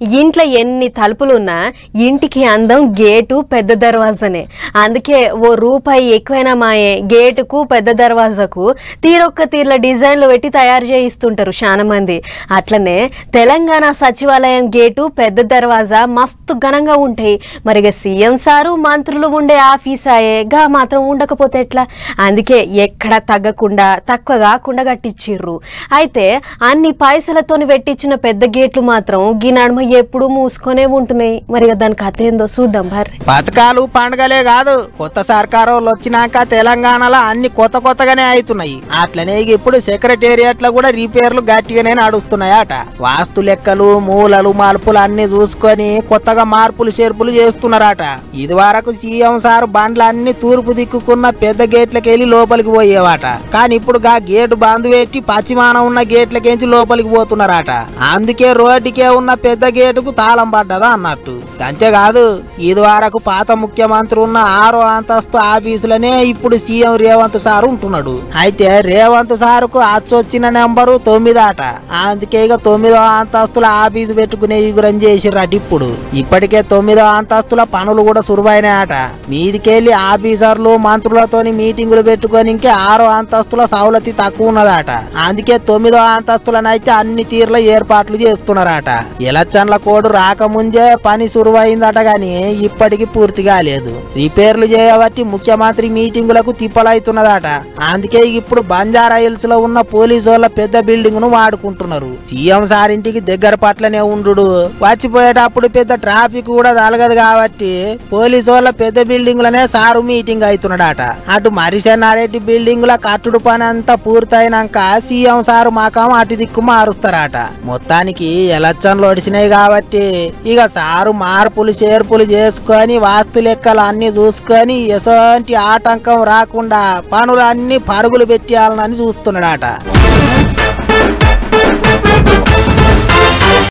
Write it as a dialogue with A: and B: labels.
A: ఇంట్లో ఎన్ని తలుపులున్నా ఇంటికి అందం గేటు పెద్ద దర్వాజనే అందుకే ఓ రూపాయి ఎక్కువైనా మాయే గేటుకు పెద్ద దర్వాజకు తీరొక్క తీర్ల డిజైన్లు పెట్టి తయారు చేయిస్తుంటారు చాలా మంది అట్లనే తెలంగాణ సచివాలయం గేటు పెద్ద దర్వాజా మస్తు ఘనంగా ఉంటాయి మరి ఇక సీఎం సారు మంత్రులు ఉండే ఆఫీస్ అయ్యే గా మాత్రం ఉండకపోతే ఎట్లా అందుకే ఎక్కడ తగ్గకుండా తక్కువ కాకుండా కట్టించిర్రు అయితే అన్ని పైసలతోని పెట్టించిన పెద్ద గేట్లు మాత్రం గీ నడుమ ఎప్పుడు మూసుకొనే ఉంటున్నాయి మరి ఇక దాని కథ ఏందో చూద్దాం బర్రి
B: పథకాలు పండుగలే కాదు కొత్త సర్కారు వాళ్ళు వచ్చినాక తెలంగాణలో అన్ని కొత్త కొత్తగానే అవుతున్నాయి అట్లనే ఇక ఇప్పుడు సెక్రటేరియట్ లో కూడా రిపేర్లు గట్టిగానే నడుస్తున్నాయట వాస్తు లెక్కలు మూలలు మలుపులు అన్ని చూసుకొని కొత్తగా మార్పులు చేర్పులు చేస్తున్నారట ఇది వరకు సీఎం సార్ బండ్లు అన్ని తూర్పు దిక్కుకున్న పెద్ద గేట్లకి వెళ్ళి లోపలికి పోయేవాట కానీ ఇప్పుడు గా గేటు బంద్ పెట్టి పశ్చిమాన ఉన్న గేట్లకేంచి లోపలికి పోతున్నారట అందుకే రోడ్డుకే ఉన్న పెద్ద గేటుకు తాళం పడ్డదా అన్నట్టు అంతేకాదు ఇది వరకు పాత ముఖ్యమంత్రి ఉన్న ఆరో అంతస్తు ఆఫీసులనే ఇప్పుడు సీఎం రేవంత్ సార్ ఉంటున్నాడు అయితే రేవంత్ సార్కు అచ్చొచ్చిన నెంబరు తొమ్మిదట అందుకే ఇక తొమ్మిదో అంతస్తుల ఆఫీసు పెట్టుకునే ఇగురం చేసిర్రట ఇప్పుడు ఇప్పటికే తొమ్మిదో అంతస్తుల పనులు కూడా సురువైనాయట మీదికెళ్ళి ఆఫీసర్లు మంత్రులతోని మీటింగులు పెట్టుకొని ఇంకే ఆరో అంతస్తుల సౌలతి తక్కువ ఉన్నదట అందుకే తొమ్మిదో అంతస్తులనైతే అన్ని తీర్ల ఏర్పాట్లు చేస్తున్నారట ఎలక్షన్ల కోడ్ రాకముందే పని సురువైందట గాని ఇప్పటికి పూర్తి కాలేదు రిపేర్లు చేయబట్టి ముఖ్యమంత్రి మీటింగులకు తిప్పలైతున్నదట అందుకే ఇప్పుడు బంజారా హిల్స్ లో ఉన్న పోలీసు వాళ్ళ పెద్ద బిల్డింగ్ ను వాడుకుంటున్నారు సీఎం సార్ ఇంటికి దగ్గర పట్లనే ఉండు వచ్చిపోయేటప్పుడు పెద్ద ట్రాఫిక్ కూడా తలగదు కాబట్టి పోలీసు వాళ్ళ పెద్ద బిల్డింగ్ లనే సారు మీటింగ్ అవుతున్నాడట అటు మరిసెన్నారెడ్డి బిల్డింగ్ ల కట్టుడు పని అంతా పూర్తయినాక సీఎం సారు మాకం అటు దిక్కు మారుస్తారట మొత్తానికి ఎలక్షన్లు ఒడిచినాయి కాబట్టి ఇక సారు మార్పులు చేర్పులు చేసుకొని వాస్తు లెక్కలు అన్ని చూసుకొని ఎసోంటి ఆటంకం రాకుండా పనులు అన్ని పరుగులు పెట్టేయాలని చూస్తున్నాడట